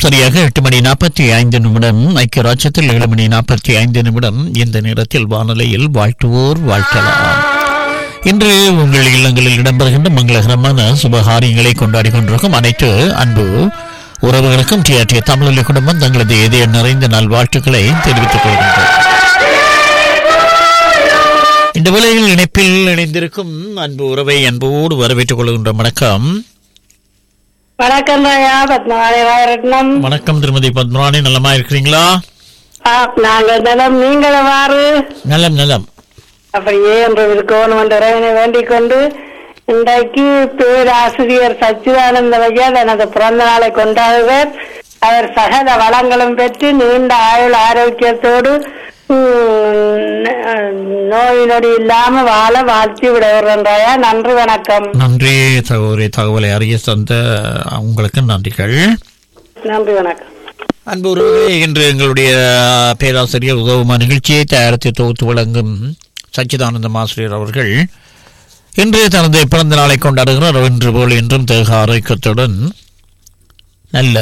நேரம் சரியாக எட்டு மணி நாற்பத்தி ஐந்து நிமிடம் ஐக்கிய ராஜ்யத்தில் ஏழு மணி நாற்பத்தி ஐந்து நிமிடம் இந்த நேரத்தில் வானொலியில் வாழ்த்துவோர் வாழ்த்தலாம் இன்று உங்கள் இல்லங்களில் இடம்பெறுகின்ற மங்களகரமான சுபகாரியங்களை கொண்டாடி கொண்டிருக்கும் அனைத்து அன்பு உறவுகளுக்கும் டிஆர்டி தமிழொலி குடும்பம் தங்களது இதய நிறைந்த நல்வாழ்த்துக்களை தெரிவித்துக் கொள்கின்றோம் இந்த வேளையில் இணைப்பில் இணைந்திருக்கும் அன்பு உறவை அன்போடு வரவேற்றுக் கொள்கின்ற வணக்கம் வணக்கம் ராயா பத்மநாளி ராயரட்னம் வணக்கம் திருமதி பத்மராணி நலமா இருக்கிறீங்களா ஆ, நாங்கள் நலம் நீங்கள் எவ்வாறு நலம் நலம் அப்படியே என்று இருக்கணும் என்ற இறைவனை வேண்டிக் கொண்டு இன்றைக்கு பேராசிரியர் சச்சிதானந்த ஐயா தனது பிறந்த நாளை கொண்டாடுவர் அவர் சகல வளங்களும் பெற்று நீண்ட ஆயுள் ஆரோக்கியத்தோடு ம், நோய் நொடி இல்லாம வாழ வாழ்த்தி விடுகின்றாயா நன்றி வணக்கம் நன்றி சகோதரி தகவலை அறிய தந்த உங்களுக்கு நன்றிகள் நன்றி வணக்கம் அன்பு உறவுகளே இன்று எங்களுடைய பேராசிரியர் உதவுமா நிகழ்ச்சியை தயாரித்து தொகுத்து வழங்கும் சச்சிதானந்தம் ஆசிரியர் அவர்கள் இன்று தனது பிறந்த நாளை கொண்டாடுகிறார் இன்று போல் இன்றும் தேக ஆரோக்கியத்துடன் நல்ல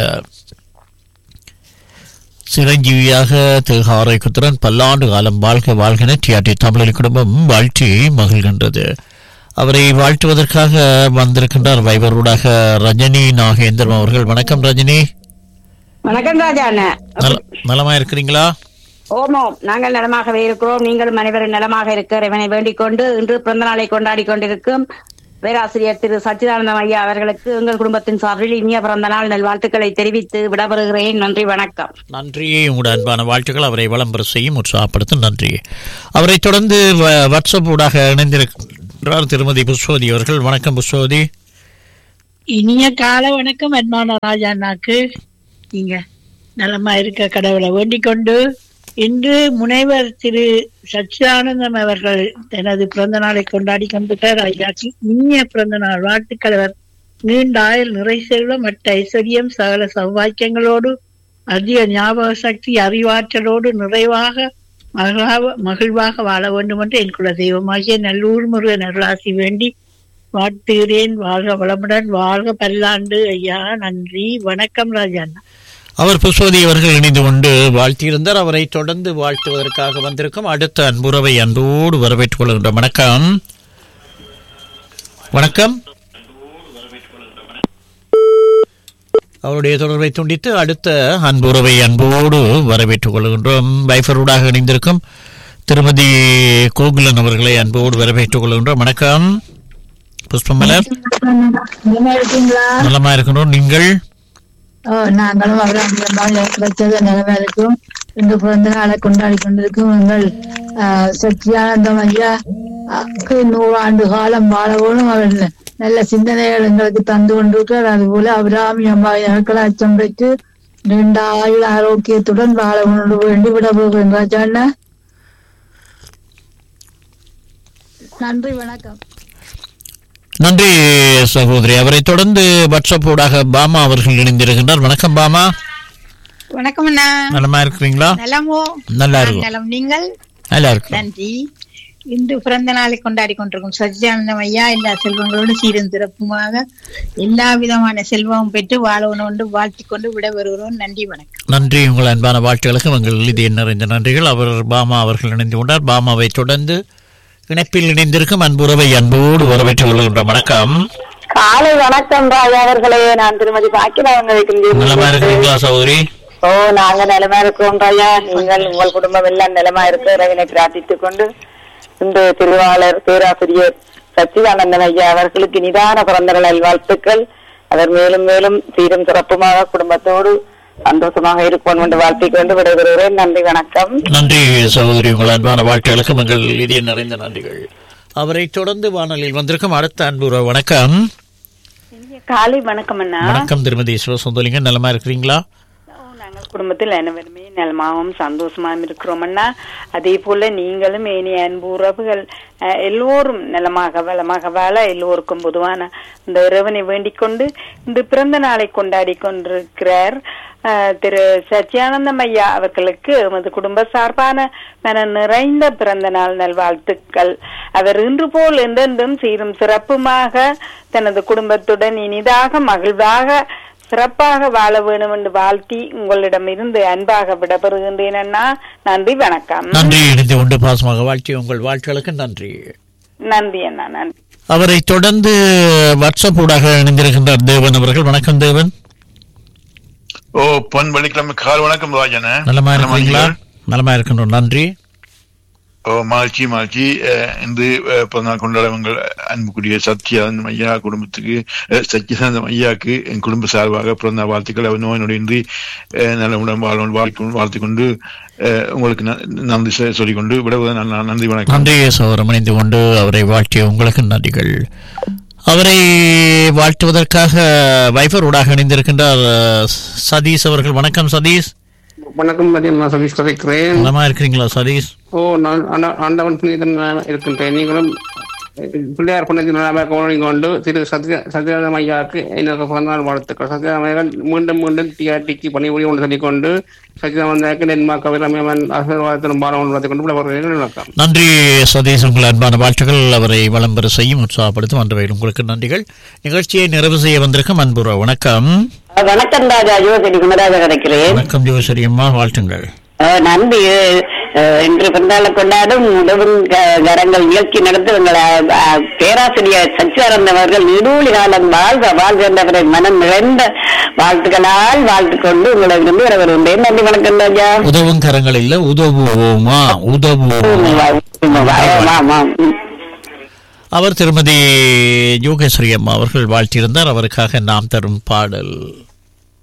சிரஞ்சீவியாக தேக ஆரோக்கியத்துடன் பல்லாண்டு காலம் வாழ்க வாழ்கின டிஆர்டி தமிழர் குடும்பம் வாழ்த்தி மகிழ்கின்றது அவரை வாழ்த்துவதற்காக வந்திருக்கின்றார் வைபரூடாக ரஜினி நாகேந்திரம் அவர்கள் வணக்கம் ரஜினி வணக்கம் ராஜா அண்ணா நல- நலமா இருக்கிறீங்களா ஓமோம் நாங்கள் நலமாகவே இருக்கிறோம் நீங்களும் அனைவரும் நலமாக இருக்க இறைவனை வேண்டிக் கொண்டு இன்று பிறந்த நாளை கொண்டாடி கொண்டிருக்கும் பேராசிரியர் திரு சச்சிதானந்தம் ஐயா அவர்களுக்கு எங்கள் குடும்பத்தின் சார்பில் இனிய பிறந்த நாள் நல்வாழ்த்துக்களை தெரிவித்து விடைபெறுகிறேன் நன்றி வணக்கம் நன்றி உங்களோட அன்பான வாழ்த்துக்கள் அவரை விளம்பர செய்யும் உற்சாகப்படுத்தும் நன்றி அவரை தொடர்ந்து வ- வாட்ஸ்அப் ஊடாக இணைந்திருக்கிறார் திருமதி புஷ்பவதி அவர்கள் வணக்கம் புஷ்பவதி இனிய கால வணக்கம் அன்பான ராஜா அண்ணாக்கு நீங்க நலமா இருக்க கடவுளை வேண்டிக் கொண்டு இன்று முனைவர் திரு சச்சிதானந்தம் அவர்கள் தனது பிறந்த நாளை கொண்டாடி கொண்டிருக்கிறார் ஐயாக்கு இனிய பிறந்த நாள் வாழ்த்துக்கள் அவர் நீண்ட ஆயுள் நிறை செல்வம் மற்ற ஐஸ்வர்யம் சகல சௌபாக்கியங்களோடு அதிக ஞாபக சக்தி அறிவாற்றலோடு நிறைவாக மகிழாக மகிழ்வாக வாழ வேண்டும் என்று என் குல தெய்வமாகிய நல்லூர் முருகன் அருளாசி வேண்டி வாழ்த்துகிறேன் வாழ்க வளமுடன் வாழ்க பல்லாண்டு ஐயா நன்றி வணக்கம் ராஜா அண்ணா அவர் புஷ்பவதி அவர்கள் இணைந்து கொண்டு வாழ்த்தியிருந்தார் அவரை தொடர்ந்து வாழ்த்துவதற்காக வந்திருக்கும் அடுத்த அன்புறவை அன்போடு வரவேற்றுக் கொள்கின்ற வணக்கம் வணக்கம் அவருடைய தொடர்பை துண்டித்து அடுத்த அன்புறவை அன்போடு வரவேற்றுக் கொள்கின்றோம் வைஃபரூடாக இணைந்திருக்கும் திருமதி கோகுலன் அவர்களை அன்போடு வரவேற்றுக் கொள்கின்றோம் வணக்கம் புஷ்பமலர் நல்லா இருக்கீங்களா நலமா இருக்கின்றோம் நீங்கள் ஓ, நாங்களும் அவரால் கிடைச்சது நிலைமை இருக்கும் இன்று பிறந்த நாளை கொண்டாடி கொண்டிருக்கும் எங்கள் ஆஹ், சச்சியானந்தம் ஐயா க்கு நூறாண்டு காலம் வாழவும் அவர் நல்ல சிந்தனைகள் எங்களுக்கு தந்து கொண்டிருக்கிறார் அதுபோல அபிராமி அம்மாக்களை அச்சம் பெற்று நீண்ட ஆயுள் ஆரோக்கியத்துடன் வாழ கொண்டு வேண்டி விட போகிறேன் ராஜாண்ணா நன்றி வணக்கம் நன்றி சகோதரி அவரை தொடர்ந்து வாட்ஸ்அப் ஊடாக பாமா அவர்கள் இணைந்திருக்கின்றார் வணக்கம் பாமா வணக்கம் அண்ணா நலமா இருக்கிறீங்களா நலமோ நல்லா இருக்கும் நலம் நீங்கள் நல்லா இருக்கும் நன்றி இன்று பிறந்த நாளை கொண்டாடி கொண்டிருக்கும் சச்சிதானந்தம் ஐயா எல்லா செல்வங்களோடு சீரும் சிறப்புமாக எல்லா விதமான செல்வமும் பெற்று வாழணும் என்று வாழ்த்திக் கொண்டு விட வருகிறோம் நன்றி வணக்கம் நன்றி உங்கள் அன்பான வாழ்த்துகளுக்கு உங்கள் இதய நிறைந்த நன்றிகள் அவர் பாமா அவர்கள் இணைந்து கொண்டார் பாமாவை தொடர்ந்து இணைப்பில் இணைந்திருக்கும் அன்புறவை அன்போடு வரவேற்றுக் கொள்கின்ற வணக்கம் காலை வணக்கம் ராஜா அவர்களே நான் திருமதி பாக்கியராவங்க நலமா இருக்கிறீங்களா சகோதரி ஓ நாங்க நிலமா இருக்கிறோம் ராஜா நீங்கள் உங்கள் குடும்பம் எல்லாம் நிலமா இருக்க இறைவனை பிரார்த்தித்துக் கொண்டு இந்த திருவாளர் பேராசிரியர் சச்சிதானந்தன் ஐயா அவர்களுக்கு நிதான பிறந்த நாள் வாழ்த்துக்கள் அவர் மேலும் மேலும் சீரும் சிறப்புமாக குடும்பத்தோடு சந்தோஷமாக இருப்போம் என்று வாழ்த்திக் கொண்டு விடைபெறுகிறேன் நன்றி வணக்கம் நன்றி சகோதரி உங்கள் அன்பான வாழ்த்துகளுக்கு உங்கள் இதய நிறைந்த நன்றிகள் அவரை தொடர்ந்து வானொலியில் வந்திருக்கும் அடுத்த அன்புற வணக்கம் காலை வணக்கம் அண்ணா வணக்கம் திருமதி சிவசுந்தலிங்க நலமா இருக்கிறீங்களா நாங்கள் குடும்பத்தில் அனைவருமே நலமாகவும் சந்தோஷமாகவும் இருக்கிறோம் அண்ணா அதே போல நீங்களும் ஏனைய அன்பு உறவுகள் அஹ், எல்லோரும் நலமாக வளமாக வாழ எல்லோருக்கும் பொதுவான இந்த இறைவனை வேண்டிக் கொண்டு இந்த பிறந்த நாளை கொண்டாடி கொண்டிருக்கிறார் அஹ், திரு சச்சியானந்தம் ஐயா அவர்களுக்கு எமது குடும்ப சார்பான மன நிறைந்த பிறந்த நாள் நல்வாழ்த்துக்கள் அவர் இன்று போல் என்றென்றும் சீரும் சிறப்புமாக தனது குடும்பத்துடன் இனிதாக மகிழ்வாக சிறப்பாக வாழ வேணும் என்று வாழ்த்தி உங்களிடமிருந்து அன்பாக விடப்பெறுகின்றேன் அண்ணா நன்றி வணக்கம் நன்றி இணைந்து கொண்டு பாசமாக வாழ்த்தி உங்கள் வாழ்த்துகளுக்கு நன்றி நன்றி அண்ணா நன்றி அவரை தொடர்ந்து வாட்ஸ்அப் ஊடாக இணைந்திருக்கின்றார் தேவன் அவர்கள் வணக்கம் தேவன் ஓ பொன் வெள்ளிக்கிழமை கால் வணக்கம் ராஜன நலமா இருக்கிறீங்களா நலமா இருக்கின்றோம் நன்றி ஓ மகிழ்ச்சி மகிழ்ச்சி அஹ், இன்று அஹ், பிறந்தநாள் கொண்டாடவங்கள் அன்புக்குரிய சத்யானந்தம் ஐயா குடும்பத்துக்கு அஹ், சத்யானந்தம் ஐயாக்கு என் குடும்ப சார்பாக பிறந்த வாழ்த்துக்கள் அவர் நோய் நொடியின்றி அஹ், நல்ல உடம்பு வாழ வாழ்த்து வாழ்த்து கொண்டு அஹ், உங்களுக்கு ந- நன்றி சொ- சொல்லிக்கொண்டு விடவுதான் ந- நன்றி வணக்கம் நன்றி சௌரம் இணைந்து கொண்டு அவரை வாழ்த்திய உங்களுக்கு நன்றிகள் அவரை வாழ்த்துவதற்காக வைஃபர் ஊடாக இணைந்திருக்கின்றார் அஹ், சதீஷ் அவர்கள் வணக்கம் சதீஷ் வணக்கம் மதியம் நான் சதீஷ் கதைக்கிறேன் நலமா இருக்கிறீங்களா சதீஷ் ஓ நான் ஆண்ட- ஆண்டவன் புனிதன் இருக்கின்றேன் நீங்களும் பிள்ளையார் புனிதன் நலமாக கவனம் கொண்டு திரு சத்ய சத்யநாதம் ஐயாவுக்கு எனக்கு பிறந்தநாள் வாழ்த்துக்கள் சத்யநாதம் ஐயாக்கள் மீண்டும் மீண்டும் டிஆர்டிக்கு பணிபுரிய ஒன்று சொல்லிக்கொண்டு சத்யநாதன் ஐயாக்கு நென்மா கவிரமேமன் ஆசீர்வாதத்திலும் பாலம் வளர்த்துக் கொண்டு விளம்பரம் வணக்கம் நன்றி சதீஷ் உங்கள் அன்பான வாழ்த்துக்கள் அவரை வளம் பெற செய்யும் உற்சாகப்படுத்தும் அன்று வகையில் உங்களுக்கு நன்றிகள் நிகழ்ச்சியை நிறைவு செய்ய வந்திருக்கும் அன்புற வணக்கம் வணக்கம் ராஜா யுவசரி குமராஜா கிடைக்கிறேன் வணக்கம் ஜோசரி அம்மா வாழ்த்துங்கள் அஹ் நன்றி அஹ் இன்று பிறந்தாளை கொண்டாடும் உதவும் க- கரங்கள் நிகழ்ச்சி நடத்துவங்கள் பேராசிரியர் சச்சிதானந்தம் அவர்கள் நெடூழி காலம் வாழ்க வாழ்க என்றவரை மனம் நிறைந்த வாழ்த்துக்களால் வாழ்த்து கொண்டு உங்களிடம் வர வருகின்றேன் நன்றி வணக்கம் ராஜா உதவும் கரங்கள் இல்ல உதவுவோமா உதவுவோமா ஆமாம் அவர் திருமதி யோகேஸ்வரி அம்மா அவர்கள் வாழ்த்தியிருந்தார் அவருக்காக நாம் தரும் பாடல்